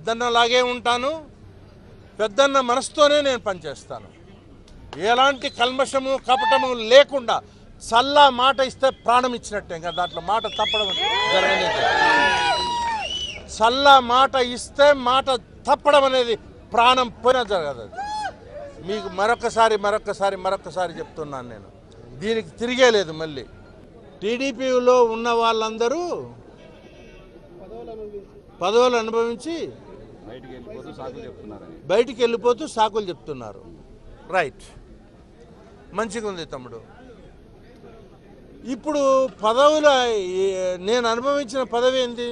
పెద్దన్నలాగే ఉంటాను పెద్దన్న మనసుతోనే నేను పనిచేస్తాను ఎలాంటి కల్మషము కపటము లేకుండా చల్లా మాట ఇస్తే ప్రాణం ఇచ్చినట్టే ఇంకా దాంట్లో మాట తప్పడం జరగనే జరగదు. చల్లా మాట ఇస్తే మాట తప్పడం అనేది ప్రాణం పోయినా జరగదు అది మీకు మరొకసారి మరొకసారి మరొకసారి చెప్తున్నాను నేను దీనికి తిరిగే లేదు మళ్ళీ టీడీపీలో ఉన్న వాళ్ళందరూ పదవులు అనుభవించి బయటికి వెళ్ళిపోతూ సాకులు చెప్తున్నారని బయటికి వెళ్ళిపోతూ సాకులు చెప్తున్నారు రైట్ మంచిగా ఉంది తమ్ముడు ఇప్పుడు పదవుల ఏ- నేను అనుభవించిన పదవి ఏంది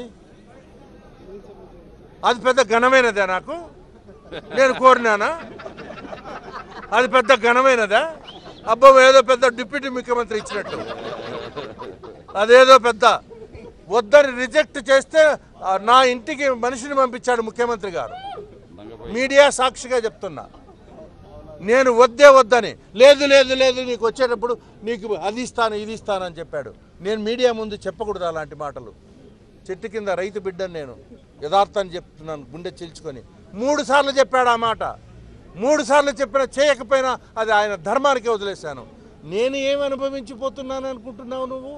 అది పెద్ద ఘనమైనదా నాకు నేను కోరినానా అది పెద్ద ఘనమైనదా అబ్బో ఏదో పెద్ద డిప్యూటీ ముఖ్యమంత్రి ఇచ్చినట్టు అదేదో పెద్ద వద్దని రిజెక్ట్ చేస్తే ఆ, నా ఇంటికి మనిషిని పంపించాడు ముఖ్యమంత్రి గారు దంగపోయి మీడియా సాక్షిగా చెప్తున్నా నేను వద్దే వద్దని లేదు లేదు లేదు నీకు వచ్చేటప్పుడు నీకు అది ఇస్తాను ఇది ఇస్తాను అని చెప్పాడు నేను మీడియా ముందు చెప్పకూడదు అలాంటి మాటలు చెట్టు కింద రైతు బిడ్డను నేను యథార్థాన్ని చెప్తున్నాను గుండె చీల్చుకొని మూడు సార్లు చెప్పాడు ఆ మాట మూడు సార్లు చెప్పినా చేయకపోయినా అది ఆయన ధర్మానికి వదిలేశాను నేను ఏమి అనుభవించిపోతున్నాను అనుకుంటున్నావు నువ్వు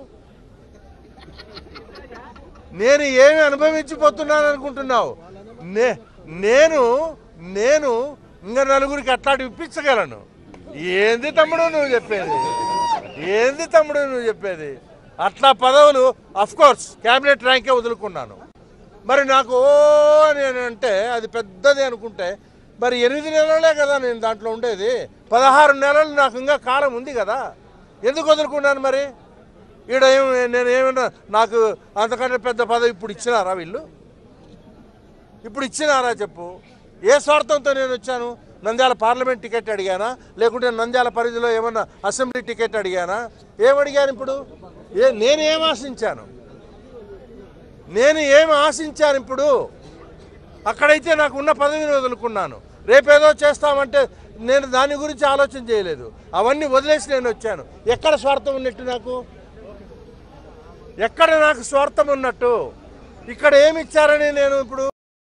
నేను ఏమి అనుభవించిపోతున్నాను అనుకుంటున్నావు నే నేను నేను ఇంకా నలుగురికి అట్లాంటి ఇప్పించగలను ఏంది తమ్ముడు నువ్వు చెప్పేది ఏంది తమ్ముడు నువ్వు చెప్పేది అట్లా పదవులు అఫ్ కోర్స్ క్యాబినెట్ ర్యాంకే వదులుకున్నాను మరి నాకు ఓ నేను అంటే అది పెద్దది అనుకుంటే మరి ఎనిమిది నెలలే కదా నేను దాంట్లో ఉండేది పదహారు నెలలు నాకు ఇంకా కాలం ఉంది కదా ఎందుకు వదులుకున్నాను మరి ఈడ ఏం నేను ఏమన్నా నాకు అంతకంటే పెద్ద పదవి ఇప్పుడు ఇచ్చినారా వీళ్ళు ఇప్పుడు ఇచ్చినారా చెప్పు ఏ స్వార్థంతో నేను వచ్చాను నంద్యాల పార్లమెంట్ టికెట్ అడిగానా లేకుంటే నంద్యాల పరిధిలో ఏమన్నా అసెంబ్లీ టికెట్ అడిగానా ఏమడిగాను ఇప్పుడు ఏ నేను ఏం ఆశించాను నేను ఏం ఆశించాను ఇప్పుడు అక్కడైతే నాకు ఉన్న పదవిని వదులుకున్నాను రేపేదో చేస్తామంటే నేను దాని గురించి ఆలోచన చేయలేదు అవన్నీ వదిలేసి నేను వచ్చాను ఎక్కడ స్వార్థం ఉన్నట్టు నాకు ఎక్కడ నాకు స్వార్థం ఉన్నట్టు ఇక్కడ ఏమి ఇచ్చారని నేను ఇప్పుడు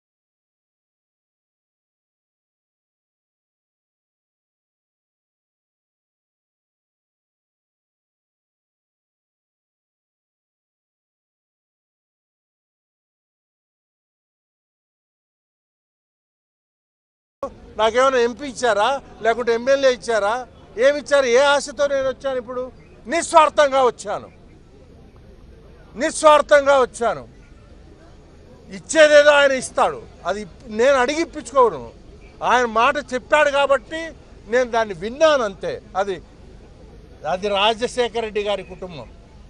నాకేమైనా ఎంపీ ఇచ్చారా లేకుంటే ఎమ్మెల్యే ఇచ్చారా ఏమి ఇచ్చారు ఏ ఆశతో నేను వచ్చాను ఇప్పుడు నిస్వార్థంగా వచ్చాను నిస్వార్థంగా వచ్చాను ఇచ్చేదేదో ఆయన ఇస్తాడు అది నేను అడిగి ఇప్పించుకోను ఆయన మాట చెప్పాడు కాబట్టి నేను దాన్ని విన్నాను అంతే అది అది రాజశేఖర రెడ్డి గారి కుటుంబం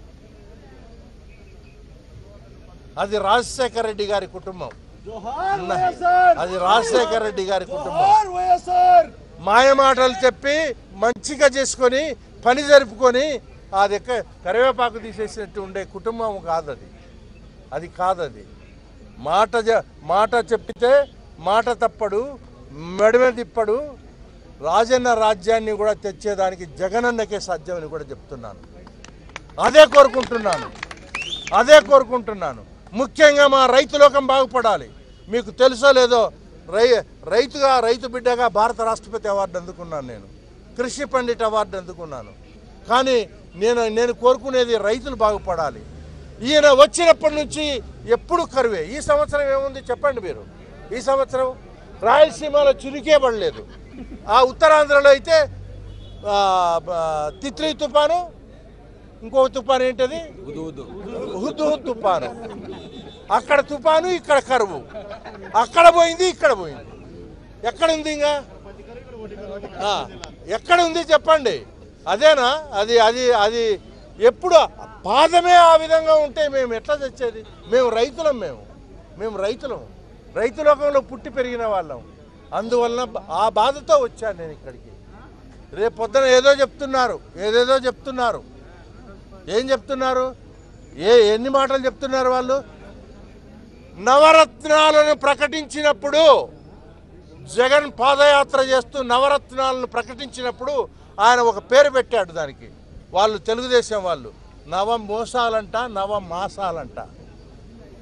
అది రాజశేఖర రెడ్డి గారి కుటుంబం అది రాజశేఖర రెడ్డి గారి కుటుంబం మాయ మాటలు చెప్పి మంచిగా చేసుకొని పని జరుపుకొని అది ఎక్క కరివేపాకు తీసేసినట్టు ఉండే కుటుంబం కాదు అది అది కాదది మాట జ- మాట చెప్పితే మాట తప్పడు మెడమ తిప్పడు రాజన్న రాజ్యాన్ని కూడా తెచ్చేదానికి జగనన్నకే సాధ్యమని కూడా చెప్తున్నాను అదే కోరుకుంటున్నాను అదే కోరుకుంటున్నాను ముఖ్యంగా మా రైతు లోకం బాగుపడాలి మీకు తెలుసో లేదో రై రైతుగా రైతు బిడ్డగా భారత రాష్ట్రపతి అవార్డు అందుకున్నాను నేను కృషి పండిట్ అవార్డు అందుకున్నాను కానీ నేను నేను కోరుకునేది రైతులు బాగుపడాలి ఈయన వచ్చినప్పటి నుంచి ఎప్పుడు కరువే ఈ సంవత్సరం ఏముంది చెప్పండి మీరు ఈ సంవత్సరం రాయలసీమలో చురికే పడలేదు ఆ ఉత్తరాంధ్రలో అయితే ఆ, బ- తిత్లీ తుఫాను ఇంకో తుఫాను ఏంటది హుద్దు తుఫాను అక్కడ తుఫాను ఇక్కడ కరువు అక్కడ పోయింది ఇక్కడ పోయింది ఎక్కడ ఉంది ఇంకా ఆ, ఎక్కడ ఉంది చెప్పండి అదేనా అది అది అది ఎప్పుడు పాదమే ఆ విధంగా ఉంటే మేము ఎట్లా తెచ్చేది మేము రైతులం మేము మేము రైతులం రైతు లోకంలో పుట్టి పెరిగిన వాళ్ళం అందువలన ఆ బాధతో వచ్చాను నేను ఇక్కడికి రేపు పొద్దున ఏదో చెప్తున్నారు ఏదేదో చెప్తున్నారు ఏం చెప్తున్నారు ఏ ఎన్ని మాటలు చెప్తున్నారు వాళ్ళు నవరత్నాలను ప్రకటించినప్పుడు జగన్ పాదయాత్ర చేస్తూ నవరత్నాలను ప్రకటించినప్పుడు ఆయన ఒక పేరు పెట్టాడు దానికి వాళ్ళు తెలుగుదేశం వాళ్ళు నవ మోసాలంట నవ మాసాలంట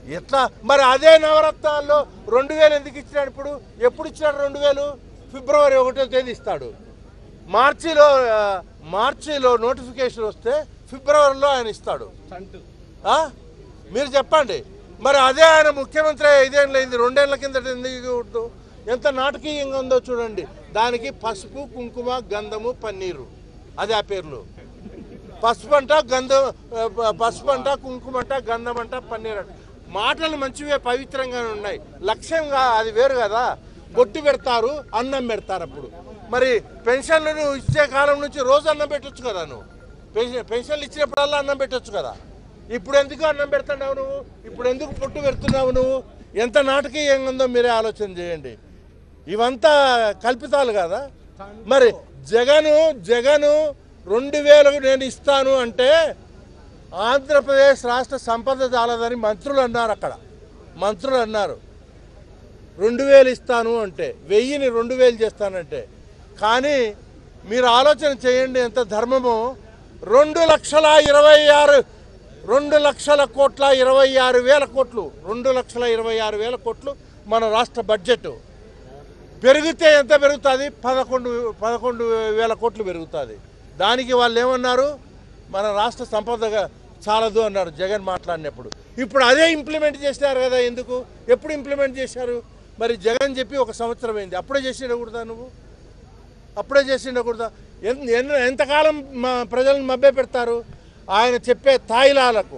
ఎట్లా మరి అదే నవరత్నాల్లో రెండు వేలు ఎందుకు ఇచ్చినాడు ఇప్పుడు ఎప్పుడు ఇచ్చినాడు రెండు వేలు ఫిబ్రవరి ఒకటో తేదీ ఇస్తాడు మార్చిలో ఆ, మార్చిలో నోటిఫికేషన్ వస్తే ఫిబ్రవరిలో ఆయన ఇస్తాడు ఆ? మీరు చెప్పండి మరి అదే ఆయన ముఖ్యమంత్రి ఐదేళ్ళు అయింది రెండేళ్ల కిందట ఎందుకు ఇవ్వకూడదు? ఎంత నాటకీయంగా ఉందో చూడండి దానికి పసుపు కుంకుమ గంధము పన్నీరు అది ఆ పేర్లు పసుపు అంట గంధం ఆ, ప- పసుపు అంట కుంకుమ అంట గంధం అంట పన్నీర్ అంట మాటలు మంచివే పవిత్రంగానే ఉన్నాయి లక్ష్యంగా అది వేరు కదా బొట్టు పెడతారు అన్నం పెడతారు అప్పుడు మరి పెన్షన్లు నువ్వు ఇచ్చే కాలం నుంచి రోజు అన్నం పెట్టొచ్చు కదా నువ్వు పెన్షన్ పెన్షన్లు ఇచ్చినప్పుడల్లా అన్నం పెట్టొచ్చు కదా ఇప్పుడు ఎందుకు అన్నం పెడుతున్నావు నువ్వు ఇప్పుడు ఎందుకు పొట్టు పెడుతున్నావు నువ్వు ఎంత నాటకీయంగా ఉందో మీరే ఆలోచన చేయండి ఇవంతా కల్పితాలు కదా మరి జగను జగను రెండు వేలు నేను ఇస్తాను అంటే ఆంధ్రప్రదేశ్ రాష్ట్ర సంపద చాలదని మంత్రులు అన్నారు అక్కడ మంత్రులు అన్నారు రెండు వేలు ఇస్తాను అంటే వెయ్యిని రెండు వేలు చేస్తానంటే కానీ మీరు ఆలోచన చేయండి ఎంత ధర్మమో రెండు లక్షల ఇరవై ఆరు రెండు లక్షల కోట్ల ఇరవై ఆరు వేల కోట్లు రెండు లక్షల ఇరవై ఆరు వేల కోట్లు మన రాష్ట్ర బడ్జెట్ పెరిగితే ఎంత పెరుగుతుంది పదకొండు పదకొండు వేల కోట్లు పెరుగుతుంది దానికి వాళ్ళు ఏమన్నారు మన రాష్ట్ర సంపదగా చాలదు అన్నారు జగన్ మాట్లాడినప్పుడు ఇప్పుడు అదే ఇంప్లిమెంట్ చేశారు కదా ఎందుకు ఎప్పుడు ఇంప్లిమెంట్ చేశారు మరి జగన్ చెప్పి ఒక సంవత్సరం అయింది అప్పుడే చేసేయకూడదా నువ్వు అప్పుడే చేసిండకూడదా ఎంత ఎన్న- ఎంతకాలం మా ప్రజలను మభ్య పెడతారు ఆయన చెప్పే తాయిలాలకు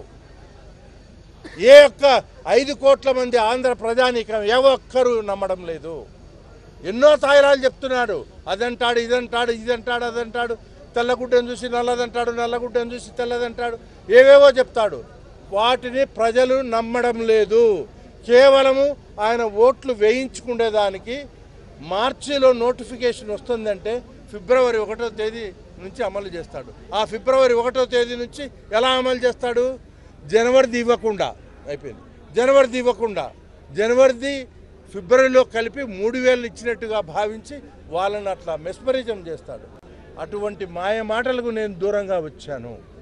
ఏ ఒక్క ఐదు కోట్ల మంది ఆంధ్ర ప్రజానీకం ఏ ఒక్కరూ నమ్మడం లేదు ఎన్నో తాయిలాలు చెప్తున్నాడు అదంటాడు ఇదంటాడు ఇదంటాడు అదంటాడు తెల్లగుడ్డను చూసి నల్లదంటాడు నల్లగుడ్డను చూసి తెల్లదంటాడు ఏవేవో చెప్తాడు వాటిని ప్రజలు నమ్మడం లేదు కేవలము ఆయన ఓట్లు వేయించుకునేదానికి మార్చిలో నోటిఫికేషన్ వస్తుందంటే ఫిబ్రవరి ఒకటో తేదీ నుంచి అమలు చేస్తాడు ఆ ఫిబ్రవరి ఒకటో తేదీ నుంచి ఎలా అమలు చేస్తాడు జనవరిది ఇవ్వకుండా అయిపోయింది జనవరిది ఇవ్వకుండా జనవరిది ఫిబ్రవరిలో కలిపి మూడు వేలు ఇచ్చినట్టుగా భావించి వాళ్ళని అట్లా మెస్మరిజం చేస్తాడు అటువంటి మాయ మాటలకు నేను దూరంగా వచ్చాను